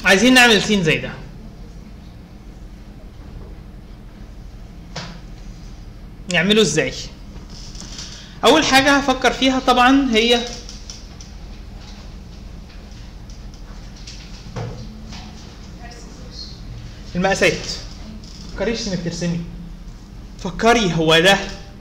عايزين نعمل سين زي ده نعمله ازاي اول حاجه هفكر فيها طبعا هي المقاسات فكريش انك ترسمي فكري هو ده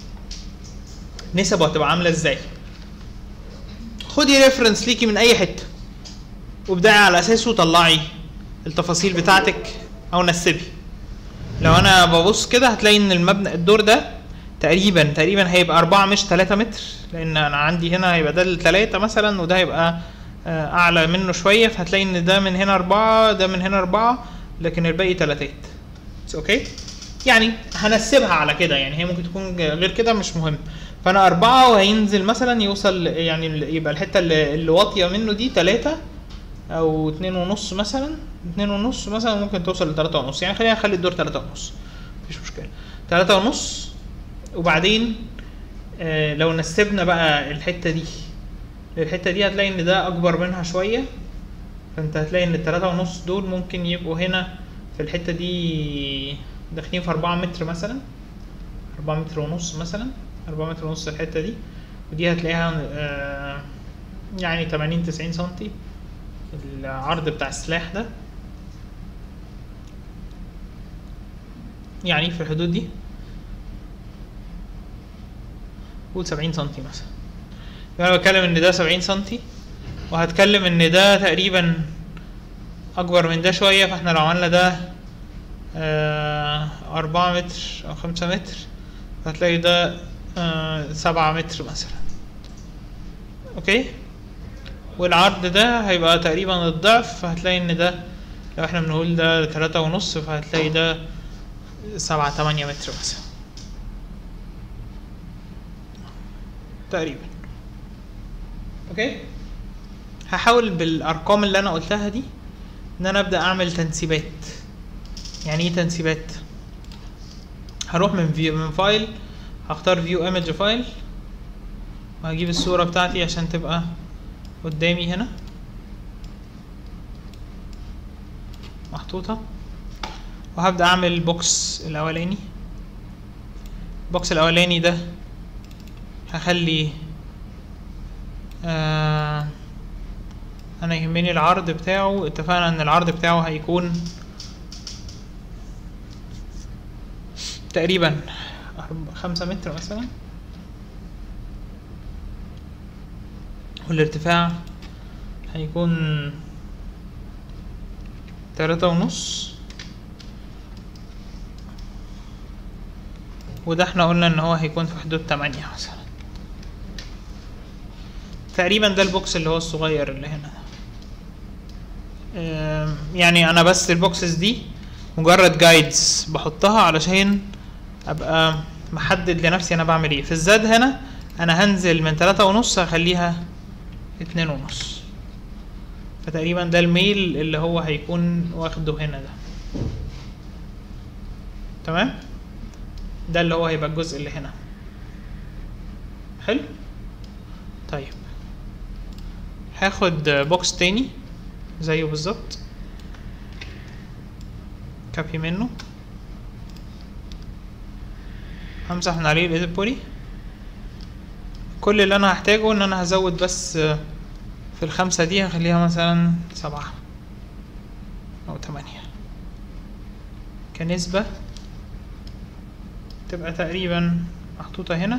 نسبه هتبقى عامله ازاي خدي ريفرنس ليكي من اي حته وابدأي على اساسه طلعي التفاصيل بتاعتك او نسبي لو انا ببص كده هتلاقي ان المبنى الدور ده تقريبا تقريبا هيبقى أربعة مش تلاتة متر لأن أنا عندي هنا هيبقى ده التلاتة مثلا وده هيبقى آه، أعلى منه شوية فهتلاقي إن ده من هنا أربعة ده من هنا أربعة لكن الباقي تلاتات أوكي يعني هنسبها على كده يعني هي ممكن تكون غير كده مش مهم فأنا أربعة وهينزل مثلا يوصل يعني يبقى الحتة اللي, اللي واطية منه دي تلاتة أو اتنين ونص مثلا اتنين ونص مثلا ممكن توصل لتلاتة ونص يعني خلينا نخلي الدور تلاتة ونص مفيش مشكلة تلاتة ونص وبعدين آه لو نسبنا بقى الحته دي الحته دي هتلاقي ان ده اكبر منها شويه فانت هتلاقي ان التلاتة ونص دول ممكن يبقوا هنا في الحته دي داخلين في أربعة متر مثلا أربعة متر ونص مثلا أربعة متر ونص الحته دي ودي هتلاقيها آه يعني تمانين تسعين سنتي العرض بتاع السلاح ده يعني في الحدود دي قول 70 سنتي مثلا يبقى انا بتكلم ان ده 70 سنتي وهتكلم ان ده تقريبا اكبر من ده شويه فاحنا لو عملنا ده آه أربعة متر أو خمسة متر هتلاقي ده آه سبعة متر مثلا أوكي والعرض ده هيبقى تقريبا الضعف فهتلاقي إن ده لو احنا بنقول ده تلاتة ونص فهتلاقي ده سبعة تمانية متر مثلا تقريبا اوكي هحاول بالارقام اللي انا قلتها دي ان انا ابدا اعمل تنسيبات يعني ايه تنسيبات هروح من فيو من فايل هختار فيو ايمج فايل وهجيب الصورة بتاعتي عشان تبقى قدامي هنا محطوطة وهبدأ أعمل البوكس الأولاني البوكس الأولاني ده هخلي آه انا يهمني العرض بتاعه اتفقنا ان العرض بتاعه هيكون تقريبا أرب- خمسة متر مثلا والارتفاع هيكون تلاتة ونص وده احنا قلنا ان هو هيكون في حدود تمانية مثلا تقريبا ده البوكس اللي هو الصغير اللي هنا ده آم، يعني انا بس البوكسز دي مجرد جايدز بحطها علشان ابقى محدد لنفسي انا بعمل ايه في الزاد هنا انا هنزل من تلاتة ونص هخليها اتنين ونص فتقريبا ده الميل اللي هو هيكون واخده هنا ده تمام ده اللي هو هيبقى الجزء اللي هنا حلو طيب هاخد بوكس تاني زيه بالظبط كابي منه همسح من عليه الايديت بولي كل اللي انا هحتاجه ان انا هزود بس في الخمسة دي هخليها مثلا سبعة او تمانية كنسبة تبقى تقريبا محطوطة هنا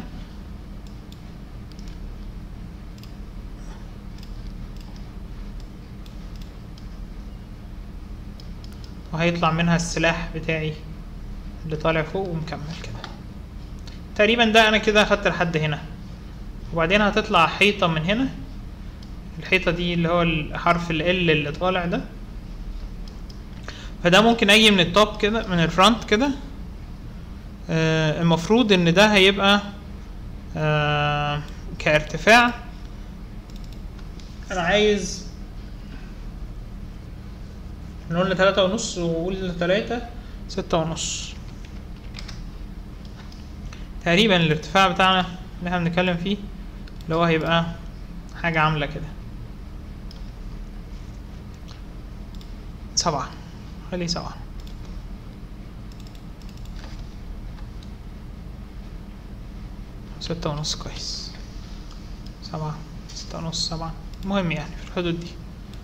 وهيطلع منها السلاح بتاعي اللي طالع فوق ومكمل كده تقريبا ده انا كده اخدت لحد هنا وبعدين هتطلع حيطة من هنا الحيطة دي اللي هو الحرف ال L اللي طالع ده فده ممكن اجي من التوب كده من الفرونت كده آه المفروض ان ده هيبقى آه كارتفاع انا عايز احنا قلنا تلاتة ونص وقول تلاتة ستة ونص تقريبا الارتفاع بتاعنا اللي احنا بنتكلم فيه اللي هو هيبقى حاجة عاملة كده سبعة خليه سبعة ستة ونص كويس سبعة ستة ونص سبعة مهم يعني في الحدود دي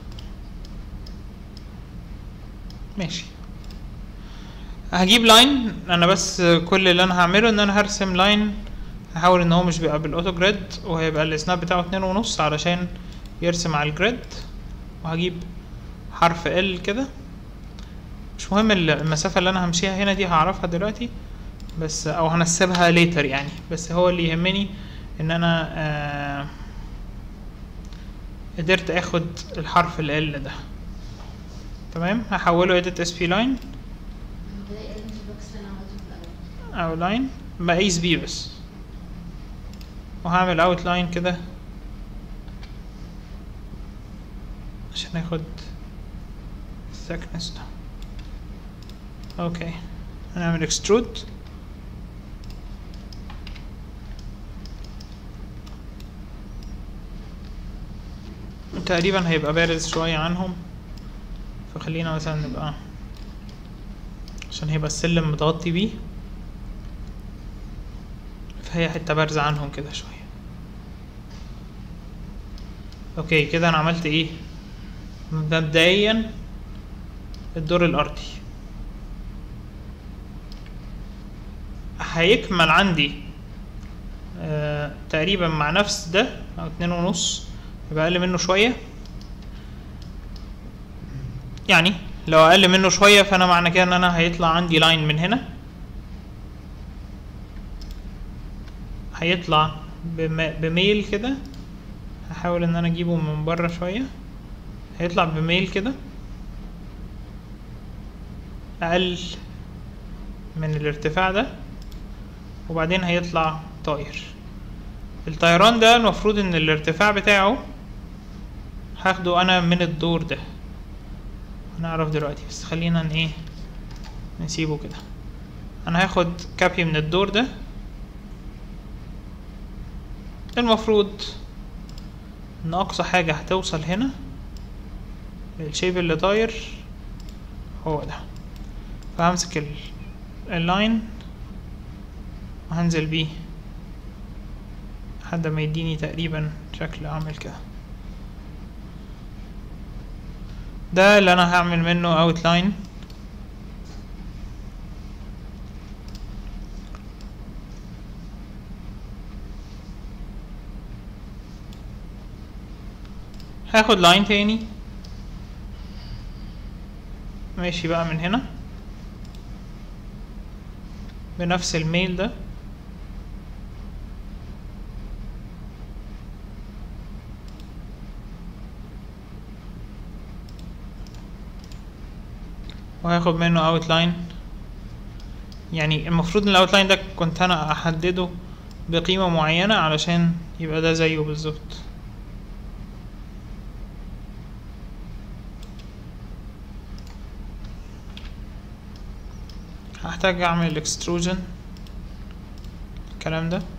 ماشي هجيب لاين انا بس كل اللي انا هعمله ان انا هرسم لاين هحاول ان هو مش بيبقى بالاوتو جريد وهيبقى السناب بتاعه اتنين ونص علشان يرسم على الجريد وهجيب حرف ال كده مش مهم ال- المسافة اللي انا همشيها هنا دي هعرفها دلوقتي بس او هنسبها ليتر يعني بس هو اللي يهمني ان انا آه قدرت اخد الحرف ال L ده تمام هحوله edit sp line بلاقي ال في البوكس اللي انا عملته في الاول او لاين بقيس بيه بس وهعمل اوت لاين كده عشان اخد الثكنس ده اوكي هنعمل اكسترود تقريبا هيبقى بارز شوية عنهم فخلينا مثلا نبقى عشان هيبقى السلم متغطي بيه فهي حتة بارزة عنهم كده شوية اوكي كده انا عملت ايه مبدئيا الدور الارضي هيكمل عندي آه تقريبا مع نفس ده او اتنين ونص يبقى اقل منه شوية يعني لو اقل منه شوية فانا معنى كده ان انا هيطلع عندي لاين من هنا هيطلع بم- بميل كده هحاول ان انا اجيبه من بره شوية هيطلع بميل كده اقل من الارتفاع ده وبعدين هيطلع طاير الطيران ده المفروض ان الارتفاع بتاعه هاخده انا من الدور ده هنعرف دلوقتي بس خلينا ن- ايه نسيبه كده انا هاخد كابي من الدور ده المفروض ان اقصى حاجة هتوصل هنا الشيب اللي طاير هو ده فهمسك ال- اللاين وهنزل بيه لحد ما يديني تقريبا شكل عامل كده ده اللي انا هعمل منه اوتلاين هاخد لاين تاني ماشي بقى من هنا بنفس الميل ده وهاخد منه اوتلاين يعني المفروض ان الاوتلاين ده كنت انا احدده بقيمة معينة علشان يبقى ده زيه بالظبط هحتاج اعمل اكستروجن الكلام ده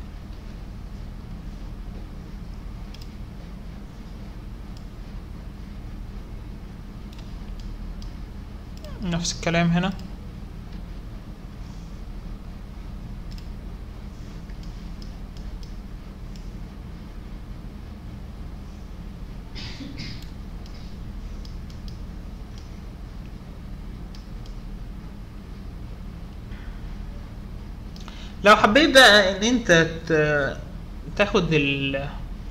نفس الكلام هنا لو حبيت بقى ان انت ت- تاخد ال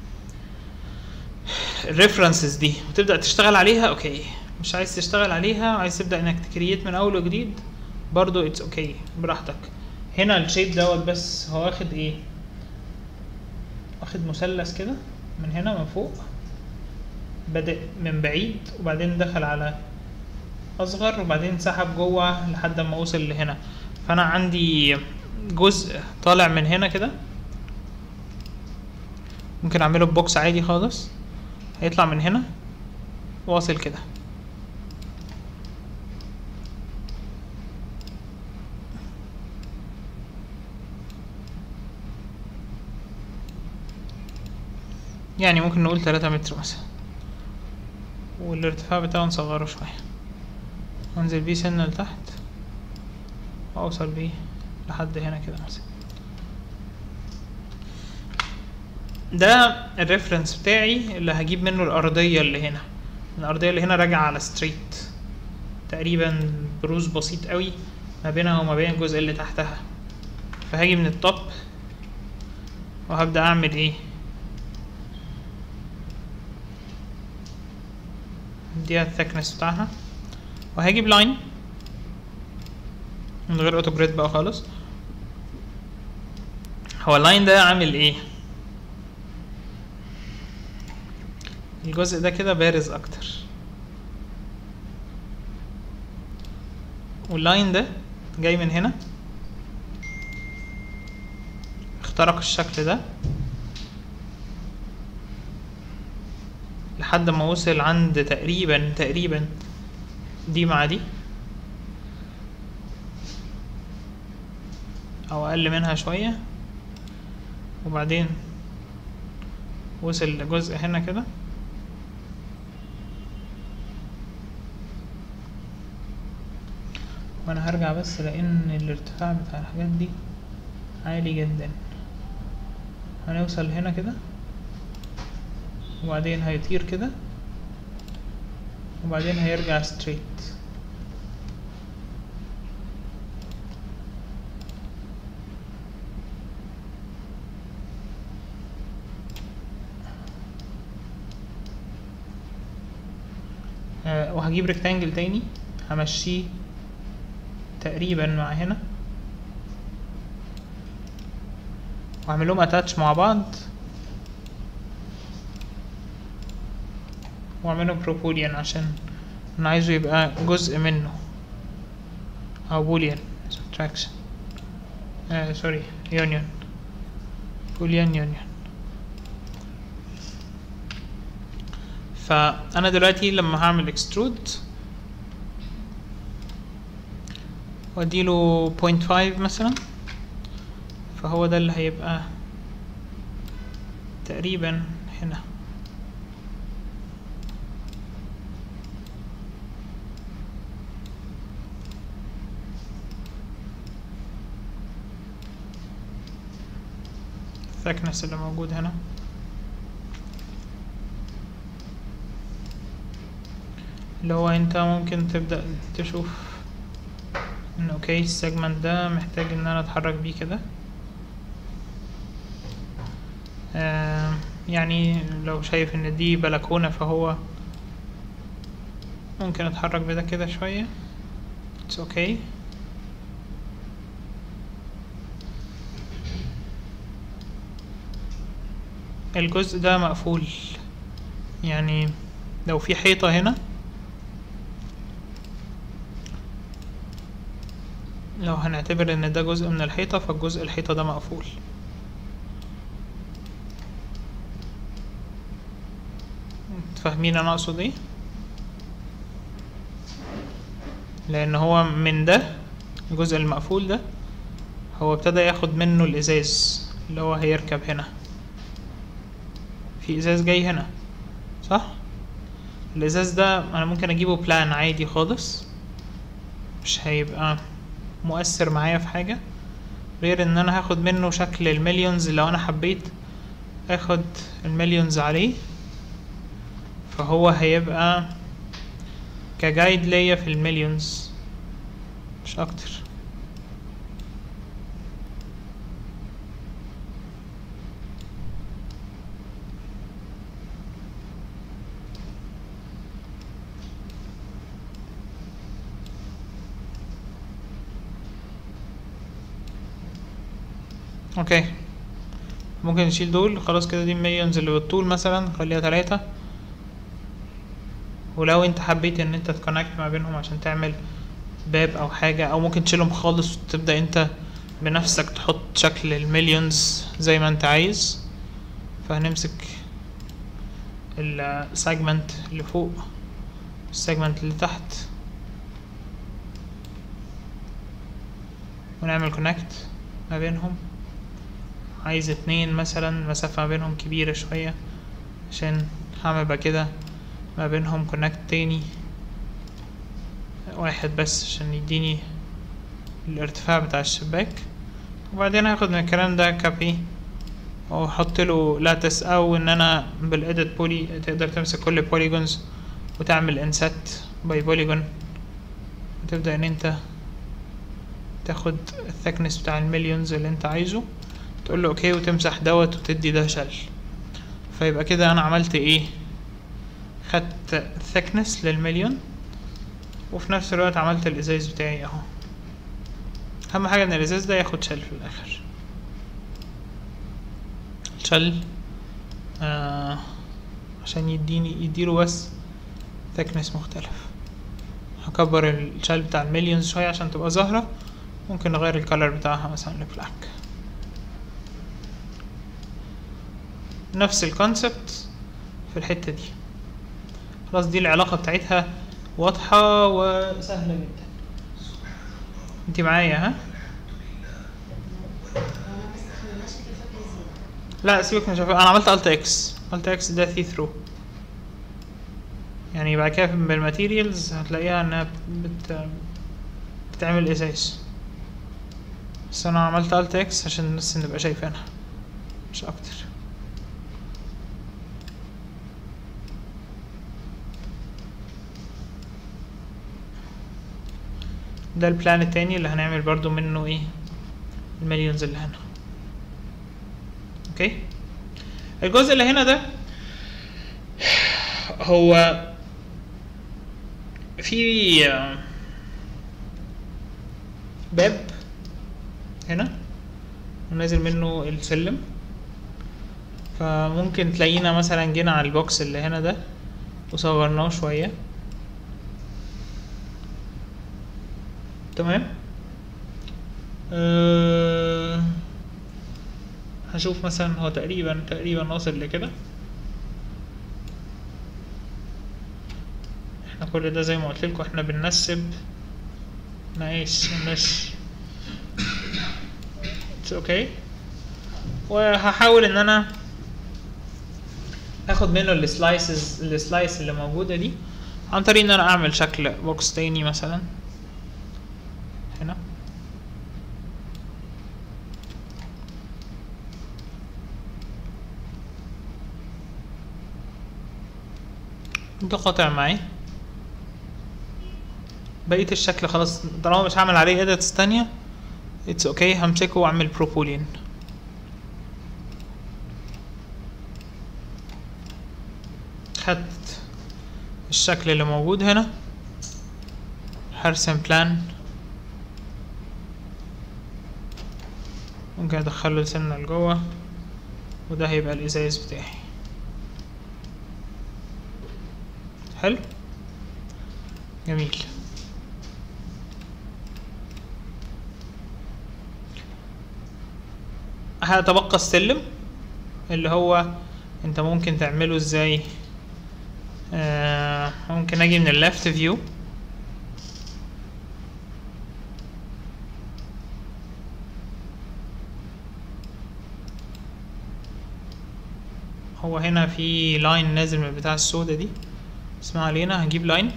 الريفرنسز دي وتبدا تشتغل عليها اوكي مش عايز تشتغل عليها عايز تبدا انك تكريت من اول وجديد برضو اتس اوكي براحتك هنا الشيب دوت بس هو واخد ايه واخد مثلث كده من هنا من فوق بادئ من بعيد وبعدين دخل على اصغر وبعدين سحب جوه لحد ما وصل لهنا فانا عندي جزء طالع من هنا كده ممكن اعمله ببوكس عادي خالص هيطلع من هنا واصل كده يعني ممكن نقول تلاتة متر مثلا والارتفاع بتاعه نصغره شوية وانزل بيه سنة لتحت واوصل بيه لحد هنا كده مثلا ده الريفرنس بتاعي اللي هجيب منه الأرضية اللي هنا الأرضية اللي هنا راجعة على ستريت تقريبا بروز بسيط قوي ما بينها وما بين الجزء اللي تحتها فهاجي من التوب وهبدأ أعمل إيه دي الثكنس بتاعها وهجيب لاين من غير اوتو جريد بقى خالص هو اللاين ده عامل ايه الجزء ده كده بارز اكتر واللاين ده جاي من هنا اخترق الشكل ده لحد ما وصل عند تقريبا تقريبا دي مع دي او اقل منها شوية وبعدين وصل لجزء هنا كده وانا هرجع بس لان الارتفاع بتاع الحاجات دي عالي جدا هنوصل هنا كده وبعدين هيطير كده وبعدين هيرجع ستريت آه، وهجيب ريكتانجل تاني همشيه تقريبا مع هنا واعمل لهم اتاتش مع بعض واعمله بروبوليان عشان انا عايزه يبقى جزء منه او بوليان subtraction آه سوري يونيون بوليان يونيون فانا دلوقتي لما هعمل اكسترود واديله 0.5 مثلا فهو ده اللي هيبقى تقريبا هنا thickness اللي موجود هنا اللي هو انت ممكن تبدأ تشوف ان اوكي السيجمنت ده محتاج ان انا اتحرك بيه كده آه يعني لو شايف ان دي بلكونة فهو ممكن اتحرك بده كده شوية اتس اوكي الجزء ده مقفول يعني لو في حيطة هنا لو هنعتبر ان ده جزء من الحيطة فالجزء الحيطة ده مقفول فاهمين انا اقصد ايه لان هو من ده الجزء المقفول ده هو ابتدى ياخد منه الازاز اللي هو هيركب هنا في ازاز جاي هنا صح الازاز ده انا ممكن اجيبه بلان عادي خالص مش هيبقى مؤثر معايا في حاجة غير ان انا هاخد منه شكل المليونز لو انا حبيت اخد المليونز عليه فهو هيبقى كجايد ليا في المليونز مش اكتر اوكي ممكن نشيل دول خلاص كده دي المليونز اللي بالطول مثلا خليها تلاتة ولو انت حبيت ان انت تكونكت ما بينهم عشان تعمل باب او حاجة او ممكن تشيلهم خالص وتبدأ انت بنفسك تحط شكل المليونز زي ما انت عايز فهنمسك السيجمنت اللي فوق السيجمنت اللي تحت ونعمل كونكت ما بينهم عايز اتنين مثلا مسافة ما بينهم كبيرة شوية عشان هعمل بقى كده ما بينهم كونكت تاني واحد بس عشان يديني الارتفاع بتاع الشباك وبعدين هاخد من الكلام ده كابي واحط له لاتس او ان انا بالاديت بولي تقدر تمسك كل بوليجونز وتعمل انسات باي بوليجون وتبدا ان انت تاخد الثكنس بتاع المليونز اللي انت عايزه تقول له اوكي وتمسح دوت وتدي ده شل فيبقى كده انا عملت ايه خدت thickness للمليون وفي نفس الوقت عملت الازاز بتاعي اهو اهم حاجه ان الازاز ده ياخد شل في الاخر شل آه عشان يديني يديله بس thickness مختلف هكبر الشل بتاع المليونز شويه عشان تبقى ظاهره ممكن نغير الكالر بتاعها مثلا لبلاك نفس الكونسبت في الحته دي خلاص دي العلاقه بتاعتها واضحه وسهله جدا انت معايا ها انا بس احنا ماشي في الفكره زياده لا سيبك من شفاف انا عملت الت اكس الت اكس ده ثي ثرو يعني بعد كده بالماتيريالز هتلاقيها انها بت بتعمل ازاز بس انا عملت الت اكس عشان بس نبقى شايفينها مش اكتر ده البلان التاني اللي هنعمل برضو منه ايه المليونز اللي هنا اوكي الجزء اللي هنا ده هو في آه، باب هنا ونازل منه السلم فممكن تلاقينا مثلا جينا على البوكس اللي هنا ده وصغرناه شوية تمام أه هشوف مثلا هو تقريبا تقريبا واصل لكده احنا كل ده زي ما قلت لكم احنا بننسب مقاس مش اتس اوكي وهحاول ان انا اخد منه السلايسز السلايس اللي موجوده دي عن طريق ان انا اعمل شكل بوكس تاني مثلا هنا ده قاطع معي بقية الشكل خلاص طالما مش هعمل عليه اديتس تانية اتس اوكي okay. همسكه واعمل بروبولين خدت الشكل اللي موجود هنا هرسم بلان ممكن ادخله سنة لجوه وده هيبقى الازاز بتاعي حلو جميل هيتبقى السلم اللي هو انت ممكن تعمله ازاي آه ممكن اجي من الليفت فيو هو هنا في لاين نازل من بتاع السودا دي اسمها علينا هنجيب لاين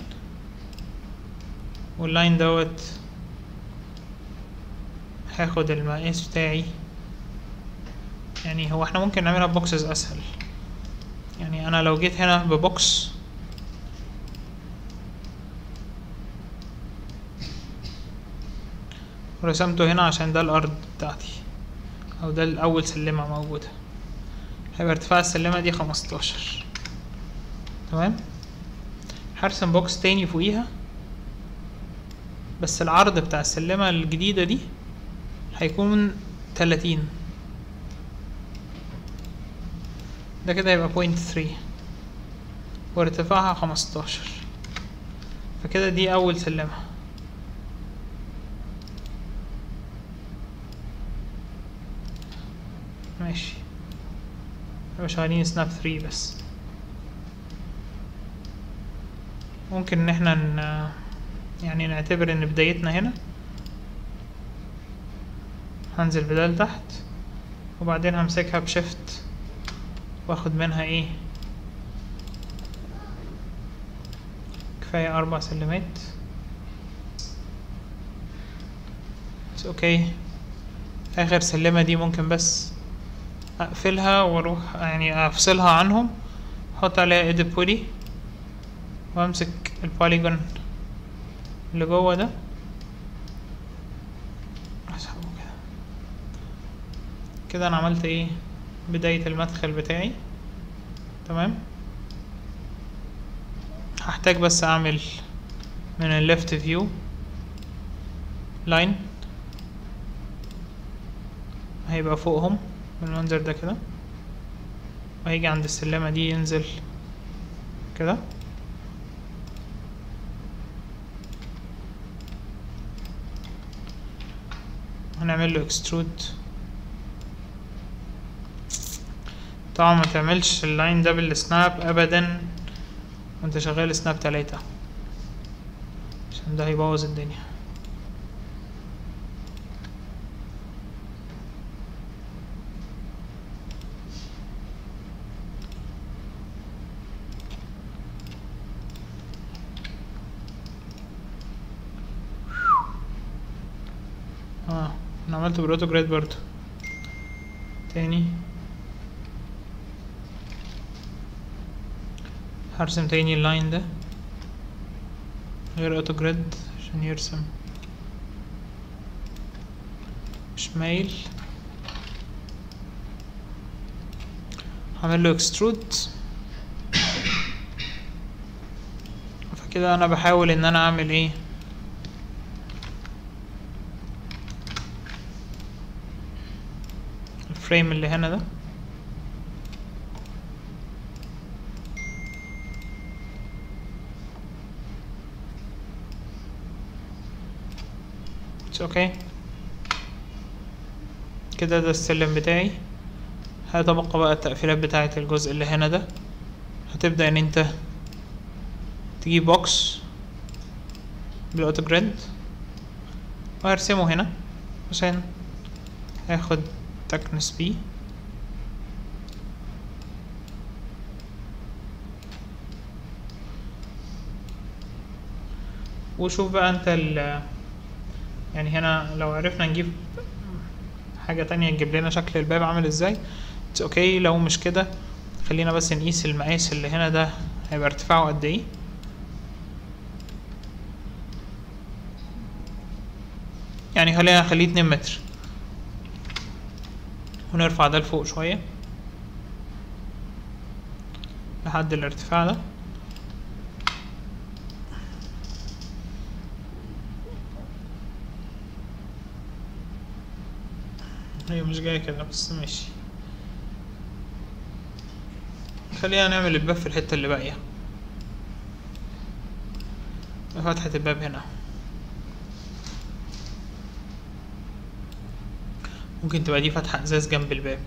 واللاين دوت هاخد المقاس بتاعي يعني هو احنا ممكن نعملها بوكسز اسهل يعني انا لو جيت هنا ببوكس ورسمته هنا عشان ده الارض بتاعتي او ده الاول سلمة موجودة هيبقى ارتفاع السلمة دي خمستاشر تمام هرسم بوكس تاني فوقيها بس العرض بتاع السلمة الجديدة دي هيكون تلاتين ده كده يبقى بوينت ثري وارتفاعها خمستاشر فكده دي أول سلمة ماشي يبقى شغالين سناب ثري بس ممكن ان احنا ن... يعني نعتبر ان بدايتنا هنا هنزل بده لتحت وبعدين همسكها بشفت واخد منها ايه كفاية اربع سلمات اوكي اخر سلمة دي ممكن بس اقفلها واروح يعني افصلها عنهم احط عليها edit body وامسك البوليجون اللي جوه ده اسحبه كده كده انا عملت ايه بداية المدخل بتاعي تمام هحتاج بس اعمل من الليفت فيو لاين هيبقى فوقهم بالمنظر ده كده وهيجي عند السلمة دي ينزل كده هنعمل له extrude طبعا ما تعملش اللاين ده بالسناب ابدا وانت شغال سناب تلاتة عشان ده هيبوظ الدنيا اه انا عملته بالاوتو جريد برضو تاني هرسم تاني اللاين ده غير اوتو جريد عشان يرسم مش مايل هعمل له اكسترود فكده انا بحاول ان انا اعمل ايه الفريم اللي هنا ده It's okay كده ده السلم بتاعي هيتبقى بقى التقفيلات بتاعة الجزء اللي هنا ده هتبدأ ان انت تجيب بوكس بالاوتو جريد وهرسمه هنا عشان هاخد تكنس بيه وشوف بقى انت ال يعني هنا لو عرفنا نجيب حاجة تانية تجيب لنا شكل الباب عامل ازاي اتس اوكي لو مش كده خلينا بس نقيس المقاس اللي هنا ده هيبقى ارتفاعه قد ايه يعني خلينا نخليه اتنين متر ونرفع ده لفوق شوية لحد الارتفاع ده هي مش جاية كده بس ماشي خلينا نعمل الباب في الحتة اللي باقية فتحة الباب هنا ممكن تبقى دي فتحة ازاز جنب الباب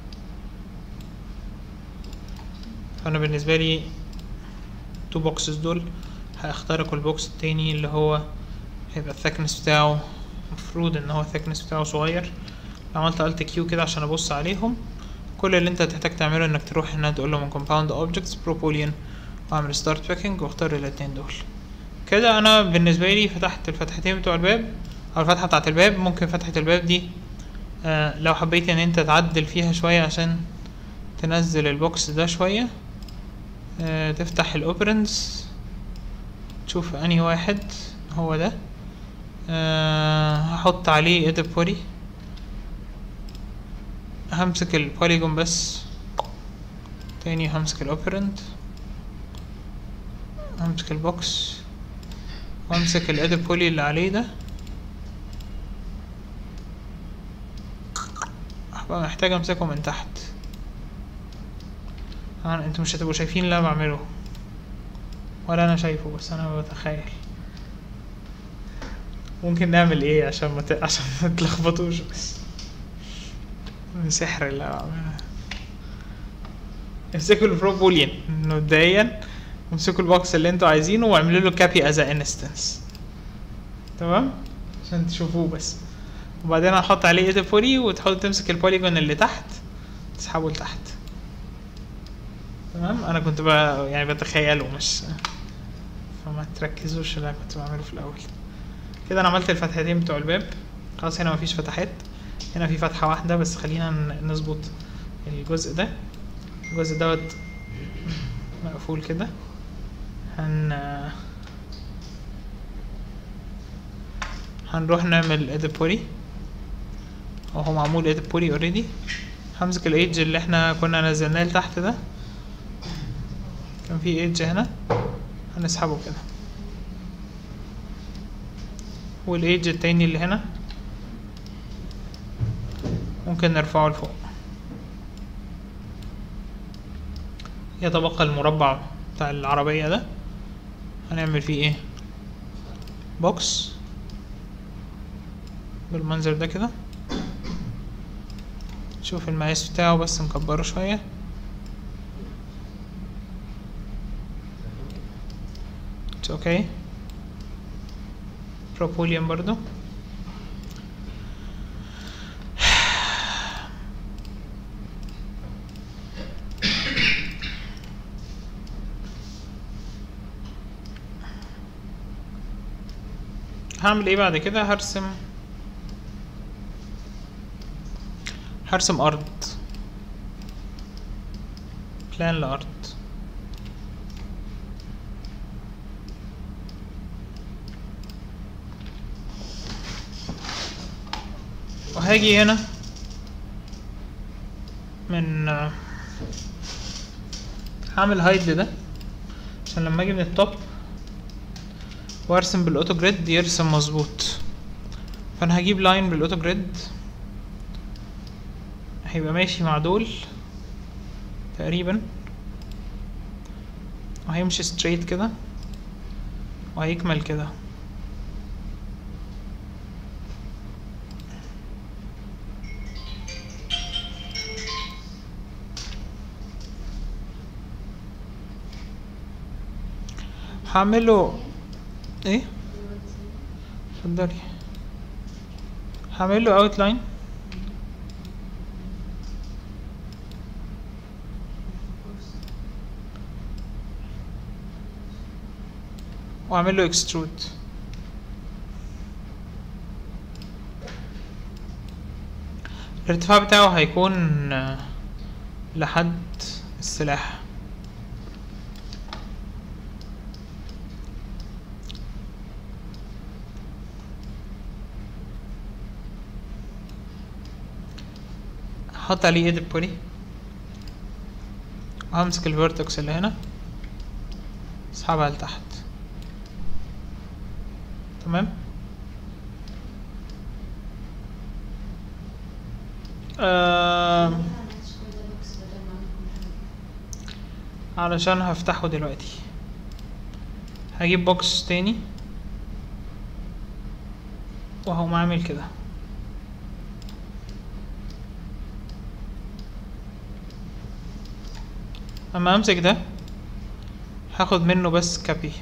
فانا بالنسبة لي تو بوكسز دول هيخترقوا البوكس التاني اللي هو هيبقى الثكنس بتاعه المفروض ان هو الثكنس بتاعه صغير لو عملت الت كيو كده عشان ابص عليهم كل اللي انت هتحتاج تعمله انك تروح هنا تقول له من compound objects بروبولين واعمل start picking واختار الاتنين دول كده انا بالنسبة لي فتحت الفتحتين بتوع الباب او الفتحة بتاعت الباب ممكن فتحة الباب دي آه لو حبيت ان انت تعدل فيها شوية عشان تنزل البوكس ده شوية آه تفتح الاوبرنز تشوف انهي واحد هو ده آه هحط عليه edit body همسك البوليجون بس تاني همسك الاوبرنت همسك البوكس وامسك الادب بولي اللي عليه ده هبقى محتاج امسكه من تحت طبعا انتوا مش هتبقوا شايفين اللي انا بعمله ولا انا شايفه بس انا بتخيل ممكن نعمل ايه عشان ما ت... عشان ما تلخبطوش بس سحر اللي انا بعمله امسكوا البروبولين مبدئيا امسكوا البوكس اللي انتوا عايزينه واعملوا له كابي از انستنس تمام عشان تشوفوه بس وبعدين هحط عليه ايد بولي وتحاول تمسك البوليجون اللي تحت تسحبه لتحت تمام انا كنت بقى يعني بتخيله مش فما تركزوش اللي انا كنت بعمله في الاول كده انا عملت الفتحتين بتوع الباب خلاص هنا مفيش فتحات هنا في فتحة واحدة بس خلينا ن- نظبط الجزء ده الجزء دوت مقفول كده هن هنروح نعمل edit body او هو معمول edit body already همسك الايدج اللي احنا كنا نزلناه لتحت ده كان في ايدج هنا هنسحبه كده والايدج التاني اللي هنا ممكن نرفعه لفوق يتبقى المربع بتاع العربية ده هنعمل فيه ايه بوكس بالمنظر ده كده شوف المقاس بتاعه بس نكبره شوية It's okay بروبوليوم برضو هعمل ايه بعد كده هرسم هرسم ارض بلان لارض وهاجي هنا من آه، هعمل هايد لده عشان لما اجي من التوب وارسم بالاوتو جريد يرسم مظبوط فانا هجيب لاين بالاوتو جريد هيبقى ماشي مع دول تقريبا وهيمشي ستريت كده وهيكمل كده هعمله ايه اتفضلي هعمل له اوتلاين واعمل له اكسترود الارتفاع بتاعه هيكون آه، لحد السلاح هحط عليه ايديت بولي وهمسك الفيرتكس اللي هنا اسحبها لتحت تمام آه علشان هفتحه دلوقتي هجيب بوكس تاني وهقوم عامل كده اما امسك ده هاخد منه بس كابي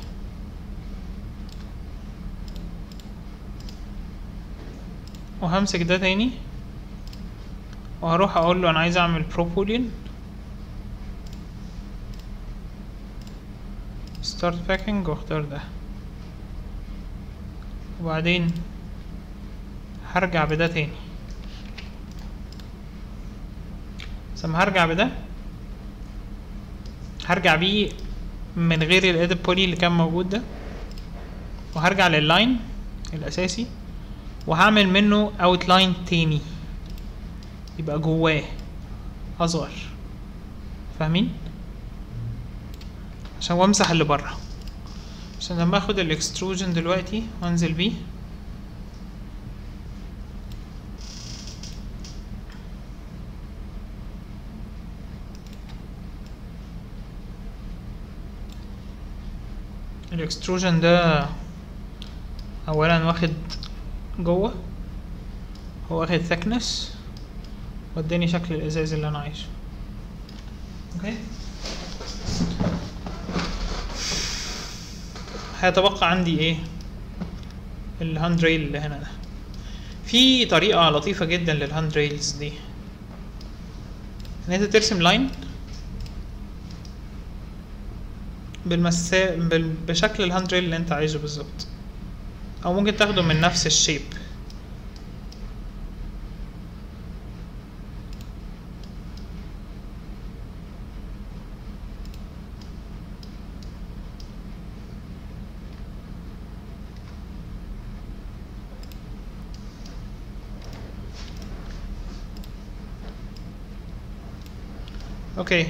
وهمسك ده تاني وهروح اقول له انا عايز اعمل بروبولين ستارت باكينج واختار ده وبعدين هرجع بده تاني بس لما هرجع بده هرجع بيه من غير الادب بولي اللي كان موجود ده وهرجع لللاين الاساسي وهعمل منه اوتلاين تاني يبقى جواه اصغر فاهمين عشان وامسح اللي بره عشان لما اخد الاكستروجن دلوقتي وانزل بيه الاكستروجن ده اولا واخد جوه هو واخد thickness واداني شكل الازاز اللي انا عايزه اوكي هيتبقى عندي ايه الهاند ريل اللي هنا ده في طريقة لطيفة جدا للهاند ريلز دي ان انت ترسم لاين بالمسا... بال... بشكل الهاند ريل اللي انت عايزه بالظبط او ممكن تاخده من نفس الشيب اوكي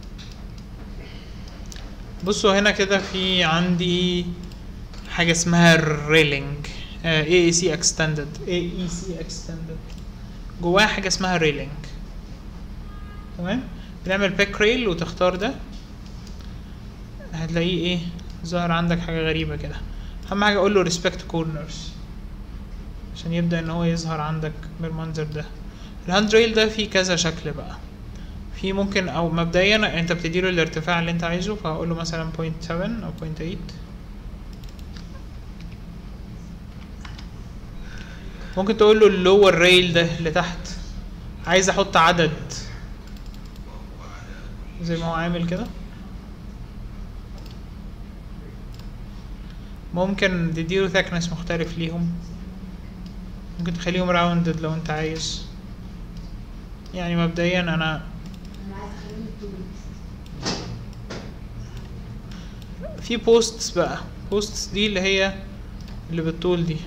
بصوا هنا كده في عندي حاجة اسمها ريلينج اي اي سي اكستندد اي اي سي اكستندد جواها حاجة اسمها ريلينج تمام بنعمل باك ريل وتختار ده هتلاقيه ايه ظهر عندك حاجة غريبة كده اهم حاجة اقول له ريسبكت كورنرز عشان يبدأ ان هو يظهر عندك بالمنظر ده الهاند ريل ده فيه كذا شكل بقى في ممكن او مبدئيا انت بتديله الارتفاع اللي انت عايزه فهقول له مثلا 0.7 او 0.8 ممكن تقول له اللور ريل ده اللي تحت عايز احط عدد زي ما هو عامل كده ممكن تديله ثاكنس مختلف ليهم ممكن تخليهم راوندد لو انت عايز يعني مبدئيا انا انا عايز اخليهم طول في بوستس بقى بوستس دي اللي هي اللي بالطول دي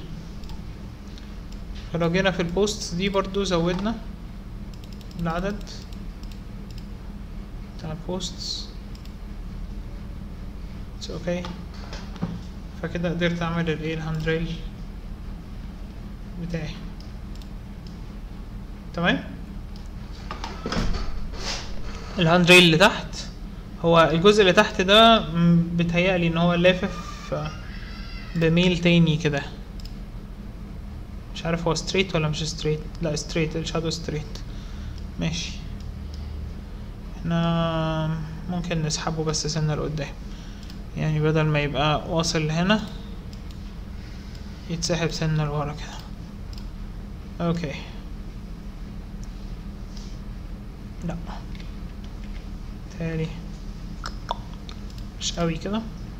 فلو جينا في البوستس دي برضو زودنا العدد بتاع البوستس اتس اوكي فكده قدرت اعمل الايه الهاند ريل بتاعي تمام الهاند ريل اللي تحت هو الجزء اللي تحت ده م، بيتهيألي ان هو لافف آه، بميل تاني كده مش عارف هو ستريت ولا مش ستريت لا ستريت الشادو ستريت ماشي احنا ممكن نسحبه بس سنة لقدام يعني بدل ما يبقى واصل هنا يتسحب سنة لورا كده اوكي لا تالي مش قوي كده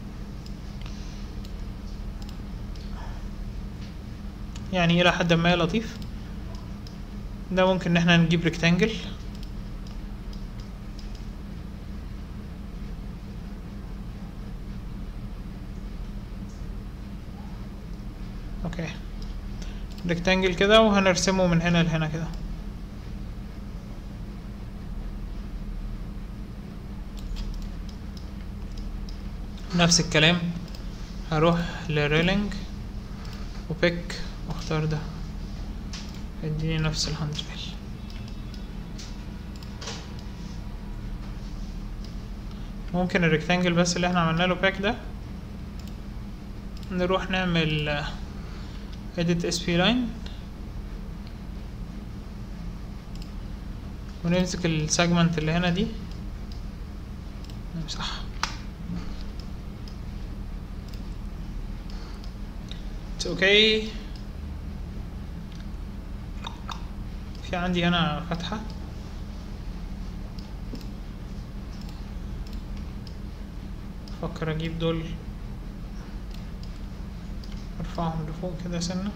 يعني الى حد ما لطيف ده ممكن ان احنا نجيب ريكتانجل اوكي ريكتانجل كده وهنرسمه من هنا لهنا كده نفس الكلام هروح لريلينج وبيك واختار ده يديني نفس الهاند ريل ممكن الريكتانجل بس اللي احنا عملنا له باك ده نروح نعمل edit sp line ونمسك السيجمنت اللي هنا دي نمسحها It's okay في عندي هنا فتحة افكر اجيب دول ارفعهم لفوق كده سنة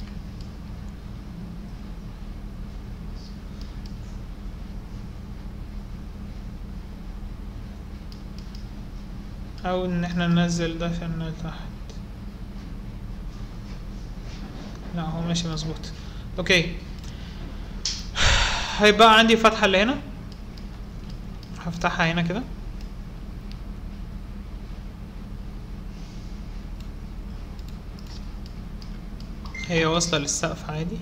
او ان احنا ننزل ده سنة تحت لا هو ماشي مظبوط اوكي هيبقى عندي فتحة اللي هنا هفتحها هنا كده هي واصلة للسقف عادي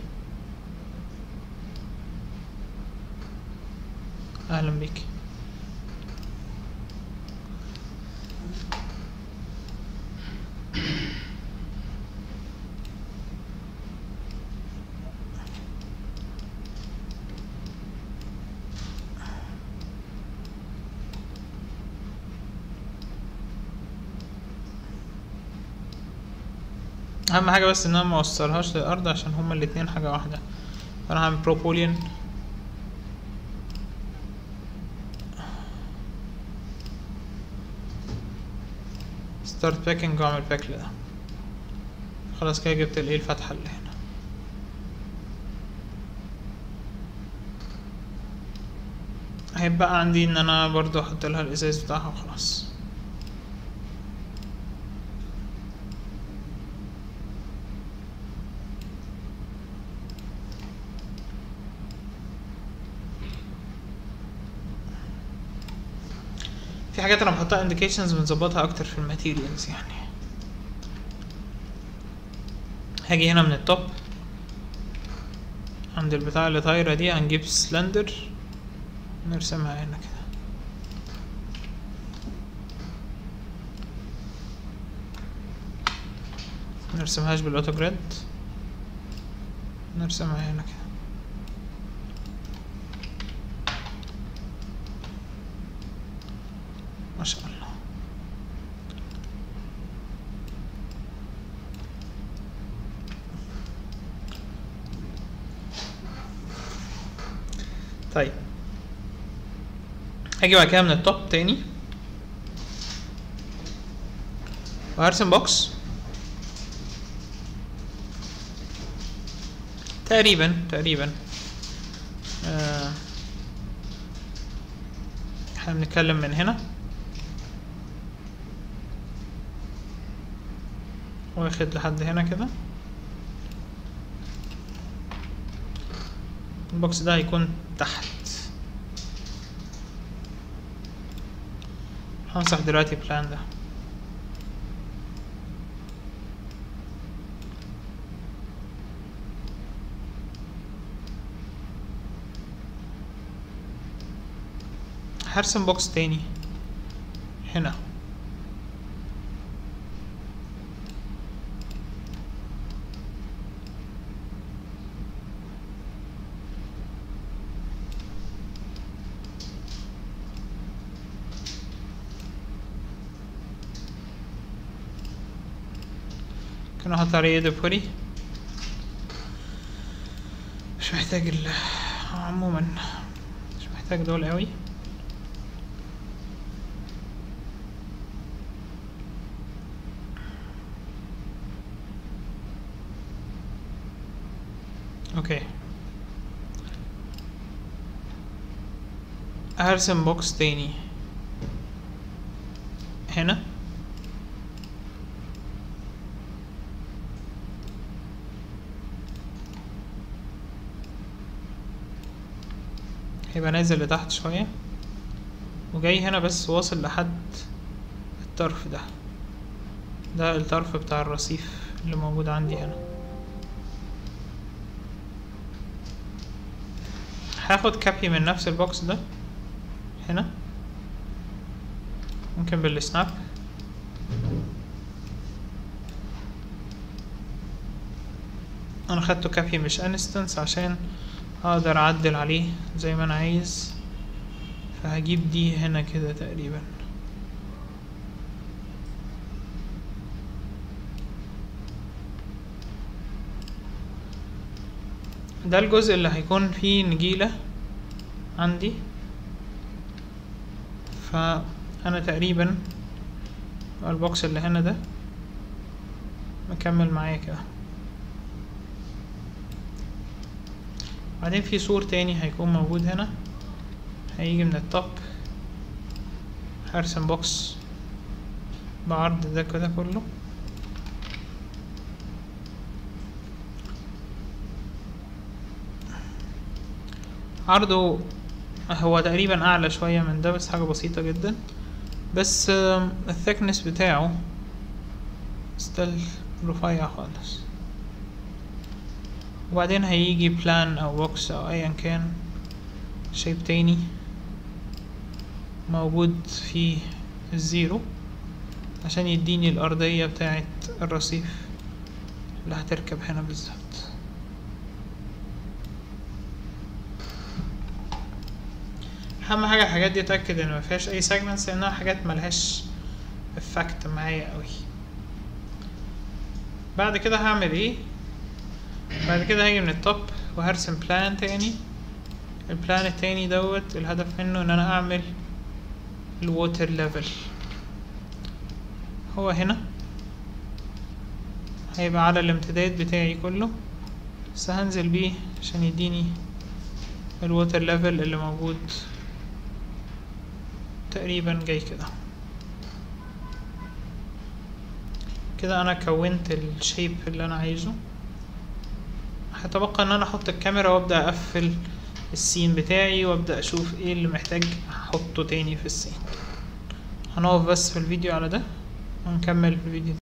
اهلا بيك اهم حاجه بس ان انا ما اوصلهاش للارض عشان هما الاتنين حاجه واحده فانا هعمل بروبولين ستارت باكينج واعمل باك لده خلاص كده جبت الايه الفتحه اللي هنا هيبقى عندي ان انا برضو احط لها الازاز بتاعها وخلاص في حاجات انا بحطها indications بنظبطها اكتر في الماتيريالز يعني هاجي هنا من التوب عند البتاع اللي طايرة دي هنجيب سلندر نرسمها هنا كده نرسمهاش بالاوتو جريد نرسمها هنا كده ما شاء الله طيب هاجي بعد كده من التوب تاني وهرسم بوكس تقريبا تقريبا آه، احنا بنتكلم من هنا واخد لحد هنا كده البوكس ده هيكون تحت همسح دلوقتي البلان ده هرسم بوكس تاني هنا ممكن احط عليه يد بوري مش محتاج ال عموما مش محتاج دول قوي اوكي هرسم بوكس تاني هنا هيبقى نازل لتحت شوية وجاي هنا بس واصل لحد الطرف ده ده الطرف بتاع الرصيف اللي موجود عندي هنا هاخد كابي من نفس البوكس ده هنا ممكن بالسناب انا خدته كابي مش انستنس عشان اقدر اعدل عليه زي ما انا عايز فهجيب دي هنا كده تقريبا ده الجزء اللي هيكون فيه نجيلة عندي فأنا تقريبا البوكس اللي هنا ده مكمل معايا كده بعدين في سور تاني هيكون موجود هنا هيجي من التوب هرسم بوكس بعرض ده كده كله عرضه هو تقريبا اعلى شوية من ده بس حاجة بسيطة جدا بس الثيكنس بتاعه ستيل رفيع خالص وبعدين هيجي بلان او بوكس او ايا كان شيب تاني موجود في الزيرو عشان يديني الارضية بتاعت الرصيف اللي هتركب هنا بالظبط اهم حاجه الحاجات دي اتاكد ان مفيهاش اي سيجمنتس لانها حاجات ملهاش افكت معايا قوي بعد كده هعمل ايه بعد كده هاجي من التوب وهرسم بلان تاني البلان التاني دوت الهدف منه ان انا اعمل الووتر ليفل هو هنا هيبقى على الامتداد بتاعي كله بس هنزل بيه عشان يديني الووتر ليفل اللي موجود تقريبا جاي كده كده انا كونت الشيب اللي انا عايزه هتبقى ان انا احط الكاميرا وابدا اقفل السين بتاعي وابدا اشوف ايه اللي محتاج احطه تاني في السين هنقف بس في الفيديو على ده ونكمل في الفيديو